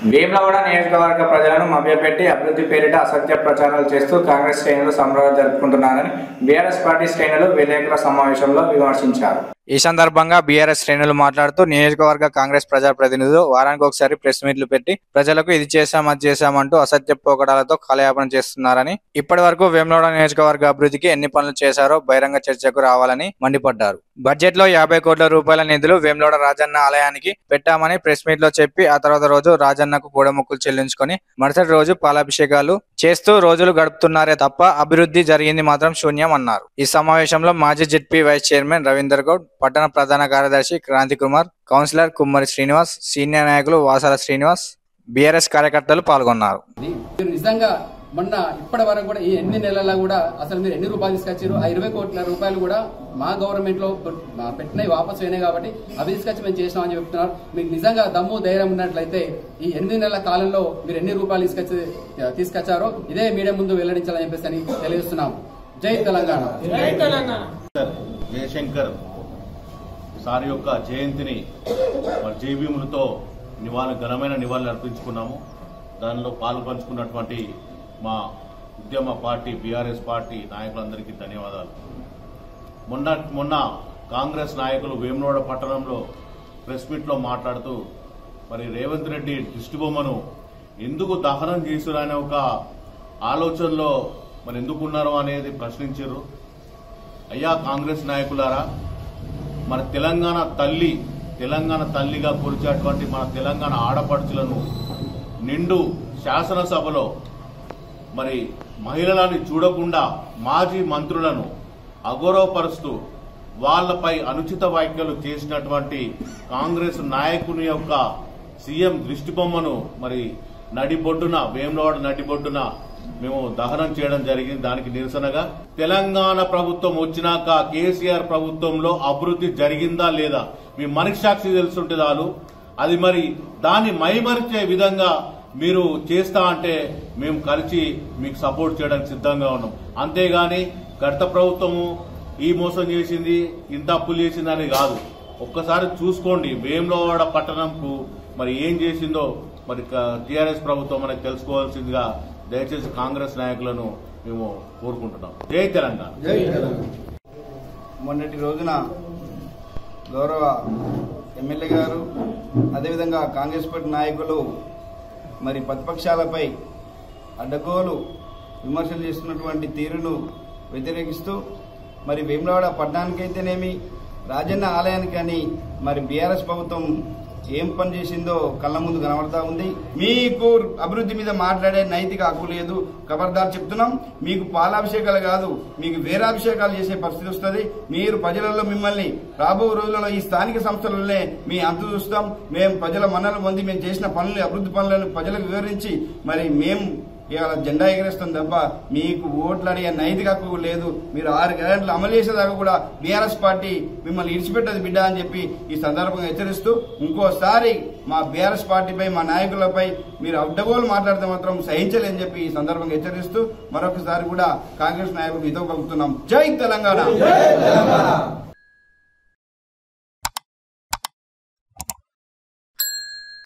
భీమలవాడ నియోజకవర్గ ప్రజలను మభ్యపెట్టి అభివృద్ధి పేరిట అసత్య ప్రచారాలు చేస్తూ కాంగ్రెస్ శ్రేణులు సంబరాలు జరుపుకుంటున్నారని బీఆర్ఎస్ పార్టీ శ్రేణులు విలేకరుల సమావేశంలో విమర్శించారు ఈ సందర్భంగా బీఆర్ఎస్ శ్రేణులు మాట్లాడుతూ నియోజకవర్గ కాంగ్రెస్ ప్రజాప్రతినిధులు వారానికి ఒకసారి ప్రెస్ మీట్లు పెట్టి ప్రజలకు ఇది చేశాం అది చేశామంటూ అసత్య పోకడాలతో కాలయాపన చేస్తున్నారని ఇప్పటి వరకు వేములవాడ నియోజకవర్గ అభివృద్ధికి ఎన్ని పనులు చేశారో బహిరంగ చర్చకు రావాలని మండిపడ్డారు బడ్జెట్ లో యాభై కోట్ల రూపాయల నిధులు వేములవాడ రాజన్న ఆలయానికి పెట్టామని ప్రెస్ మీట్ లో చెప్పి ఆ తర్వాత రోజు రాజన్నకు కూడముక్కులు చెల్లించుకొని మరుసటి రోజు పాలాభిషేకాలు చేస్తూ రోజులు గడుపుతున్నారే తప్ప అభివృద్ధి జరిగింది మాత్రం శూన్యం అన్నారు ఈ సమావేశంలో మాజీ ZP vice chairman Ravinder Goud పట్టణ ప్రధాన కార్యదర్శి క్రాంతి కుమార్ కౌన్సిలర్ కుమ్మరి శ్రీనివాస్ సీనియర్ నాయకులు వాసాల శ్రీనివాస్ బీఆర్ఎస్ కార్యకర్తలు పాల్గొన్నారు ఇది మీరు నిజంగా మొన్న ఇప్పటి వరకు కూడా ఈ ఎన్ని నెలల్లో కూడా అసలు మీరు ఎన్ని రూపాయలు తీసుకొచ్చారు ఆ ఇరవై కోట్ల రూపాయలు కూడా మా గవర్నమెంట్ లో పెట్- మా పెట్టినవి వాపసు అయినాయి కాబట్టి అవి తీసుకొచ్చి మేము చేసినామని చెప్తున్నారు మీకు నిజంగా దమ్ము ధైర్యం ఉన్నట్లయితే ఈ ఎనిమిది నెలల కాలంలో మీరు ఎన్ని రూపాయలు తీసుకొచ్చి తీసుకొచ్చారో ఇదే మీడియా ముందు వెల్లడించాలని చెప్పేసి అని తెలియజేస్తున్నాం జై తెలంగాణ జయశంకర్ సార్ యొక్క జయంతిని మరి జేబీములతో నివాళి ఘనమైన నివాళులు అర్పించుకున్నాము దానిలో పాలు పంచుకున్నటువంటి మా ఉద్యమ పార్టీ బీఆర్ఎస్ పార్టీ నాయకులందరికీ ధన్యవాదాలు మొన్న మొన్న కాంగ్రెస్ నాయకులు వేములవాడ పట్టణంలో ప్రెస్ మీట్లో మాట్లాడుతూ మరి రేవంత్ రెడ్డి దిష్టిబొమ్మను ఎందుకు దహనం చేశారు అనే ఒక ఆలోచనలో మరి ఎందుకున్నారు అనేది ప్రశ్నించారు అయ్యా కాంగ్రెస్ నాయకులారా మన తెలంగాణ తల్లి తెలంగాణ తల్లిగా కొలిచేటువంటి మన తెలంగాణ ఆడపడుచులను నిండు శాసనసభలో మరి మహిళలని చూడకుండా మాజీ మంత్రులను అగౌరవపరుస్తూ వాళ్ళపై అనుచిత వ్యాఖ్యలు చేసినటువంటి కాంగ్రెస్ నాయకుని యొక్క సీఎం దృష్టిబొమ్మను మరి నడిబొడ్డున వేములవాడ నడిబొడ్డున మేము దహనం చేయడం జరిగింది దానికి నిరసనగా తెలంగాణ ప్రభుత్వం వచ్చినాక కేసీఆర్ ప్రభుత్వంలో అభివృద్ధి జరిగిందా లేదా మీ మనసాక్షి తెలుసుంటే చాలు అది మరి దాన్ని మైమరిచే విధంగా మీరు చేస్తా అంటే మేము కలిసి మీకు సపోర్ట్ చేయడానికి సిద్ధంగా ఉన్నాం అంతేగాని గత ప్రభుత్వము ఈ మోసం చేసింది ఇంత అప్పులు చేసింది అని కాదు ఒక్కసారి చూసుకోండి వేములవాడ పట్టణంకు మరి ఏం చేసిందో మరి టీఆర్ఎస్ ప్రభుత్వం మనకు తెలుసుకోవాల్సిందిగా దయచేసి కాంగ్రెస్ నాయకులను మేము కోరుకుంటున్నాం జై తెలంగాణ మొన్నటి రోజున గౌరవ ఎమ్మెల్యే గారు అదేవిధంగా కాంగ్రెస్ పార్టీ నాయకులు మరి ప్రతిపక్షాలపై అడ్డగోలు విమర్శలు చేస్తున్నటువంటి తీరును వ్యతిరేకిస్తూ మరి వేములవాడ పట్టణానికైతేనేమి రాజన్న ఆలయానికి కానీ మరి బీఆర్ఎస్ ప్రభుత్వం ఏం పని చేసిందో కళ్ళ ముందు కనబడతా ఉంది మీకు అభివృద్ధి మీద మాట్లాడే నైతిక హక్కు లేదు ఖబర్దార్ చెప్తున్నాం మీకు పాలాభిషేకాలు కాదు మీకు వేరాభిషేకాలు చేసే పరిస్థితి వస్తుంది మీరు ప్రజలలో మిమ్మల్ని రాబో రోజులలో ఈ స్థానిక సంస్థలలోనే మీ అంతు చూస్తాం మేము ప్రజల మన్నలు పొంది మేము చేసిన పనులు అభివృద్ధి పనులను ప్రజలకు వివరించి మరి మేము ఇవాళ జెండా ఎగరేస్తాం తప్ప మీకు ఓట్లు అడిగే నైతిక హక్కు లేదు మీరు ఆరు గ్యారెంట్లు అమలు చేసేదాకా కూడా బీఆర్ఎస్ పార్టీ మిమ్మల్ని ఇడిచిపెట్టదు బిడ్డ అని చెప్పి ఈ సందర్భంగా హెచ్చరిస్తూ ఇంకోసారి మా బీఆర్ఎస్ పార్టీపై మా నాయకులపై మీరు అడ్డగోలు మాట్లాడితే మాత్రం సహించలేని చెప్పి ఈ సందర్భంగా హెచ్చరిస్తూ మరొకసారి కూడా కాంగ్రెస్ నాయకులు హితవు పలుకుతున్నాం జై తెలంగాణ